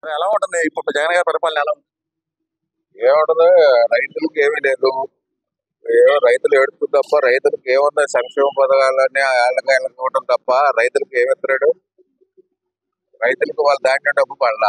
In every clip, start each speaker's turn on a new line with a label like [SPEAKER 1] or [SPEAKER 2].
[SPEAKER 1] ఎలా ఉంటుంది ఇప్పుడు జగన్ గారి పరిపాలన ఎలా ఉంది
[SPEAKER 2] ఏముండదు రైతులకు ఏమీ లేదు ఏమో రైతులు ఏడుపు తప్ప రైతులకు ఏముంది సంక్షేమ పథకాలన్నీ వాళ్ళకి వాళ్ళకి ఇవ్వడం తప్ప రైతులకు ఏమిస్తున్నాడు రైతులకు వాళ్ళ ధాన్యం డబ్బు పడలా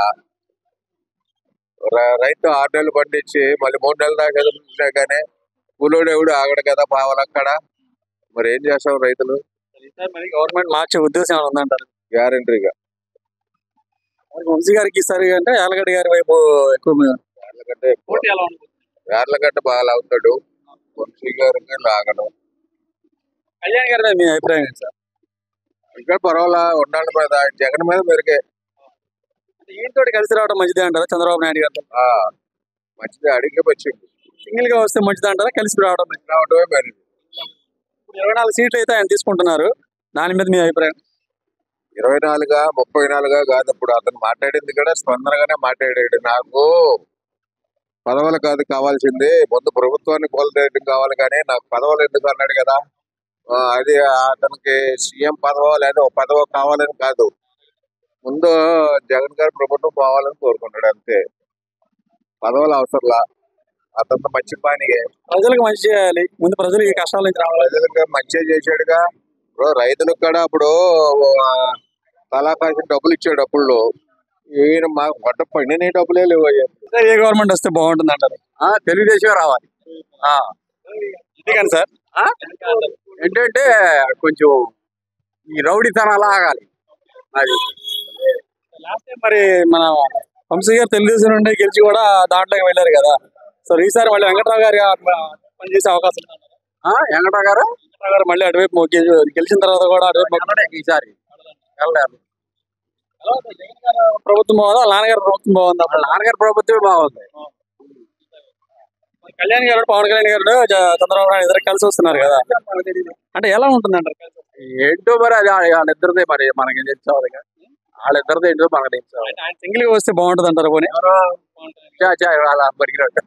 [SPEAKER 2] ర- రైతు ఆరు నెలలు పండించి మళ్ళీ మూడు నెలల దాకా ఎదురు చూసినా కానీ కూలోడు ఎవడు ఆగడు కదా పావలక్కడ మరి ఏం చేస్తాం రైతులు
[SPEAKER 1] ఈసారి మరి గవర్నమెంట్ మార్చే ఉద్దేశం ఏమైనా ఉందంటారు
[SPEAKER 2] గ్యారంటీగా
[SPEAKER 1] మరి వంశీ గారికి ఈసారి అంటే యాలగడ్డ గారి వైపు ఎక్కువ మీ-
[SPEAKER 2] యార్లగడ్డ ఎక్కువ
[SPEAKER 1] పోటీ ఎలా ఉంటుంది
[SPEAKER 2] యార్లగడ్డ బాగా లాగుతాడు వంశీ గారికి లాగడం
[SPEAKER 1] కళ్యాణ్ గారి మీద మీ అభిప్రాయం ఏంటి సార్
[SPEAKER 2] ఇంకా పర్వాలా ఉండాలి మీద జగన్ మీద మెరుగే
[SPEAKER 1] ఈయనతో కలిసి రావడం మంచిదే అంటారా చంద్రబాబు నాయుడు గారితో
[SPEAKER 2] ఆ, మంచిది అడిగి వచ్చింది
[SPEAKER 1] సింగిల్ గా వస్తే మంచిది అంటారా కలిసి రావడం మంచిదా?
[SPEAKER 2] రావడమే మెరుగు
[SPEAKER 1] ఇప్పుడు ఇరవై నాలుగు సీట్లు అయితే ఆయన తీసుకుంటున్నారు దాని మీద మీ అభిప్రాయం
[SPEAKER 2] ఇరవై నాలుగా ముప్పై నాలుగా కాదు ఇప్పుడు అతను మాట్లాడింది కూడా స్పందనగానే మాట్లాడాడు నాకు పదవులు కాదు కావాల్సింది ముందు ప్రభుత్వాన్ని కోల్దేయడం కావాలి కానీ నాకు పదవులు ఎందుకు అన్నాడు కదా ఆ, అది అతనికి సీఎం పదవ లేదా ఒక పదవ కావాలని కాదు ముందు జగన్ గారి ప్రభుత్వం పోవాలని కోరుకున్నాడు అంతే పదవులు అవసరంలా అతను మంచి పనియే
[SPEAKER 1] ప్రజలకు మంచి చేయాలి ముందు ప్రజలకి ఈ కష్టాల నుంచి రావాలి
[SPEAKER 2] ప్రజలకు మంచిగా చేశాడుగా ఇప్పుడు రైతులకు కూడా అప్పుడు ఆ, తలాకాసి డబ్బులు ఇచ్చాడు అప్పుడు ఈయన మా గొడ్డ పండిన డబ్బులే లేవు అయ్యా.
[SPEAKER 1] ఈసారి ఏ గవర్నమెంట్ వస్తే బాగుంటుంది అంటారు
[SPEAKER 2] తెలుగుదేశం రావాలి
[SPEAKER 1] ఎందుకని సార్
[SPEAKER 2] ఏంటంటే కొంచెం ఈ రౌడీతనాలు ఆగాలి అది
[SPEAKER 1] లాస్ట్ టైం మరి మన వంశీ గారు తెలుగుదేశం నుండి గెలిచి కూడా దాంట్లోకి వెళ్ళారు కదా సో ఈసారి మళ్ళీ వెంకట్రావు గారి పనిచేసే అవకాశం ఉందా?
[SPEAKER 2] వెంకట గారు
[SPEAKER 1] వెంకట్రావు గారు మళ్ళీ అటువైపు మొగ్గి గెలిచిన తర్వాత కూడా అటువైపు మొగ్గి-
[SPEAKER 2] ఈసారి వెళ్ళారు
[SPEAKER 1] ఎలా ఉంది? జగన్ గారు ప్రభుత్వం బాగుందా వాళ్ళ నాన్నగారి ప్రభుత్వం బాగుందా
[SPEAKER 2] వాళ్ళ నాన్నగారి ప్రభుత్వమే బాగుంది
[SPEAKER 1] మరి కళ్యాణ్ గారు పవన్ కళ్యాణ్ గారు జ- చంద్రబాబు నాయుడు ఇద్దరు కలిసి వస్తున్నారు కదా అంటే ఎలా ఉంటుంది అంటారు కలిసి వస్తే?
[SPEAKER 2] ఏంటో మరి అది వాళ్ళ- వాళ్ళిద్దరిదే మరి మనకి తెలుసుకోవాలి ఇక. వాళ్ళిద్దరిదే ఏంటో మనకి తెలుసుకోవాలి
[SPEAKER 1] అంటే ఆయన సింగిల్ గా వస్తే బాగుంటుంది అంటారు పోనీ
[SPEAKER 2] చా చా వాళ్ళ బతికినట్టు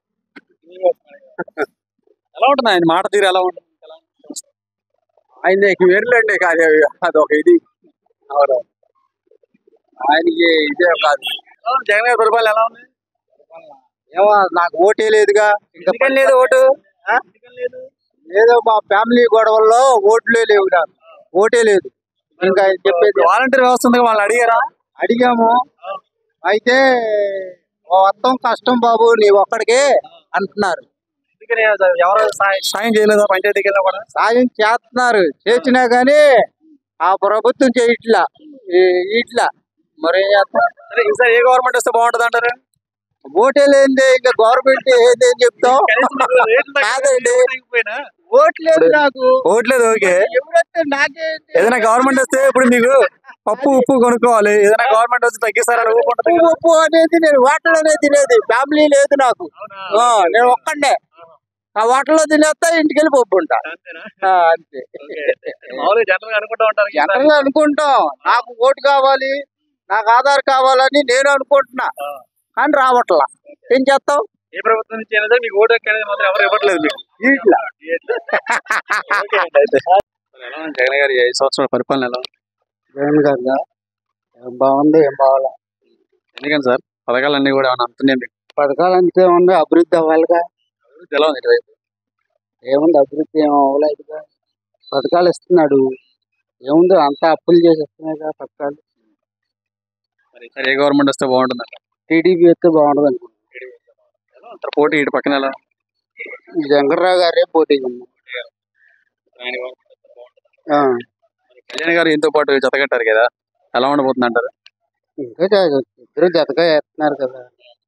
[SPEAKER 1] ఎలా ఉంటుంది ఆయన మాట తీరు ఎలా ఉంటుంది ఎలా ఉంటుంది?
[SPEAKER 2] ఆయన వేర్లేండి కాదు అది ఒక ఇది అవును ఆయనకి ఇదే కాదు
[SPEAKER 1] ఎలా ఉంది? జగన్ గారి పరిపాలన ఎలా ఉంది
[SPEAKER 2] ఏమో నాకు ఓటే లేదుగా ఇంకా
[SPEAKER 1] ఎందుకని లేదు ఓటు
[SPEAKER 2] ఆ? ఏదో మా ఫ్యామిలీ గొడవల్లో ఓట్లే లేవు నాకు ఓటే లేదు ఇంకా ఆయన చెప్పేది
[SPEAKER 1] వాలంటీర్ వ్యవస్థ ఉంది వాళ్ళని అడిగారా
[SPEAKER 2] అడిగాము అయితే మొత్తం కష్టం బాబు నీ ఒక్కడికే అంటున్నారు
[SPEAKER 1] ఎందుకని ఎవరు సాయం సాయం చేయలేదా పంచాయతీకి వెళ్ళినా కూడా
[SPEAKER 2] సాయం చేస్తున్నారు చేసినా గానీ ఆ ప్రభుత్వం చేయట్లా ఈ- ఇట్లా మరి ఏం చేస్తాం
[SPEAKER 1] సరే ఈసారి ఏ గవర్నమెంట్ వస్తే బాగుంటుంది అంటారు
[SPEAKER 2] ఓటే లేనిదే ఇంకా గవర్నమెంట్ ఏంది అని చెప్తాం కాదండి ఓట్ లేదు నాకు
[SPEAKER 1] ఓట్లేదు ఓకే
[SPEAKER 2] ఎవరైతే నాకే
[SPEAKER 1] ఏదైనా గవర్నమెంట్ వస్తే ఇప్పుడు మీకు పప్పు ఉప్పు కొనుక్కోవాలి ఏదైనా గవర్నమెంట్ వచ్చి తగ్గిస్తారని ఊరుకుంటుంది
[SPEAKER 2] ఉప్పు ఉప్పు అనేది నేను హోటల్లోనే తినేది ఫ్యామిలీ లేదు నాకు ఆ, నేను ఒక్కడే ఆ హోటల్లో తినేస్తా ఇంటికి వెళ్ళి పప్పు ఉంటా ఆ, అంతే
[SPEAKER 1] మామూలుగా జనరల్ గా అనుకుంటా ఉంటారు
[SPEAKER 2] జనరల్గా అనుకుంటాం నాకు ఓటు కావాలి నాకు ఆధార్ కావాలని నేను అనుకుంటున్నా కానీ రావట్లా ఏం చేస్తాం
[SPEAKER 1] ఏ ప్రభుత్వం నుంచి అయినా సరే మీకు ఓటు అనేది మాత్రం ఎవరు ఇవ్వట్లేదు మీకు
[SPEAKER 2] ఇట్లా
[SPEAKER 1] ఎలా ఉంది జగన్ గారి ఐదు సంవత్సరాల పరిపాలన ఎలా ఉంది
[SPEAKER 2] జగన్ గారు ఏం బాగుంది ఏం బాగాల
[SPEAKER 1] ఎందుకని సార్ పథకాలన్నీ కూడా ఏమైనా అందుతున్నాయి మీకు
[SPEAKER 2] పథకాలు అంతే ఉంది అభివృద్ధి అవ్వాలిగా
[SPEAKER 1] అభివృద్ధి ఎలా ఉంది ఇటువైపు
[SPEAKER 2] ఏముంది అభివృద్ధి ఏం అవ్వలేదుగా పథకాలు ఇస్తున్నాడు ఏముంది అంతా అప్పులు చేసి ఇస్తున్నాయిగా పథకాలు
[SPEAKER 1] మరి ఈసారి ఏ గవర్నమెంట్ వస్తే బాగుంటుంది అంట
[SPEAKER 2] టీడీపీ వస్తే బాగుంటుంది అనుకుంటున్నాను
[SPEAKER 1] ఎలా ఉంటారు పోటీ ఇటు పక్కన ఎలా
[SPEAKER 2] వెంకట్రావు గారే పోటీ ఉంది.
[SPEAKER 1] ఆయన government వస్తే బాగుంటుంది.
[SPEAKER 2] ఆ,
[SPEAKER 1] మరి కళ్యాణ్ గారు ఎంతో పాటు జతకట్టారు కదా ఎలా ఉండబోతుంది అంటారు
[SPEAKER 2] ఇంకా జ- ఇద్దరు జతగా వేస్తున్నారు కదా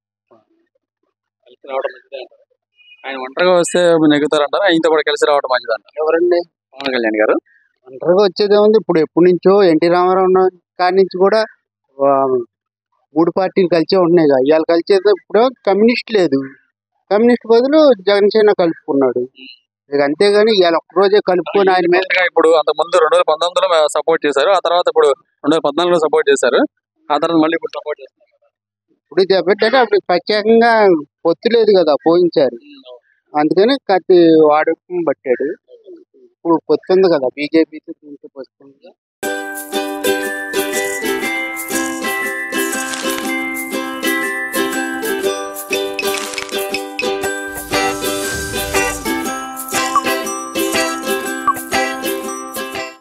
[SPEAKER 1] కలిసి రావడం మంచిదే అంటారు ఆయన ఒంటరిగా వస్తే నెగ్గుతారంటారు ఆయనతో కూడా కలిసి రావడం మంచిది అంటారు
[SPEAKER 2] ఎవరండి
[SPEAKER 1] పవన్ కళ్యాణ్ గారు
[SPEAKER 2] ఒంటరిగా వచ్చేదే ఉంది ఇప్పుడు ఎప్పటి నుంచో ఎన్టీ రామారావు ఉన్న కాడి నుంచి కూడా ఆ, మూడు పార్టీలు కలిసే ఉంటున్నాయి కదా ఇవాళ కలిసేది ఇప్పుడు కమ్యూనిస్ట్ లేదు కమ్యూనిస్ట్ బదులు జగన్సేన కలుపుకున్నాడు ఇక అంతేగాని ఇవాళ ఒక్కరోజే కలుపుకొని ఆయన మీద
[SPEAKER 1] మీద ఇప్పుడు అంత ముందు రెండు వేల పంతొమ్మిదిలో సపోర్ట్ చేశారు ఆ తర్వాత ఇప్పుడు రెండు వేల పద్నాలుగులో సపోర్ట్ చేశారు ఆ తర్వాత మళ్ళీ ఇప్పుడు సపోర్ట్ చేస్తారు
[SPEAKER 2] ఇప్పుడు చెప్పేటంటే అప్పుడు ప్రత్యేకంగా పొత్తు లేదు కదా పోయించారు అందుకని కత్తి వాడకం పట్టాడు ఇప్పుడు పొత్తు ఉంది కదా బీజేపీతో దీంతో పొత్తు ఉంది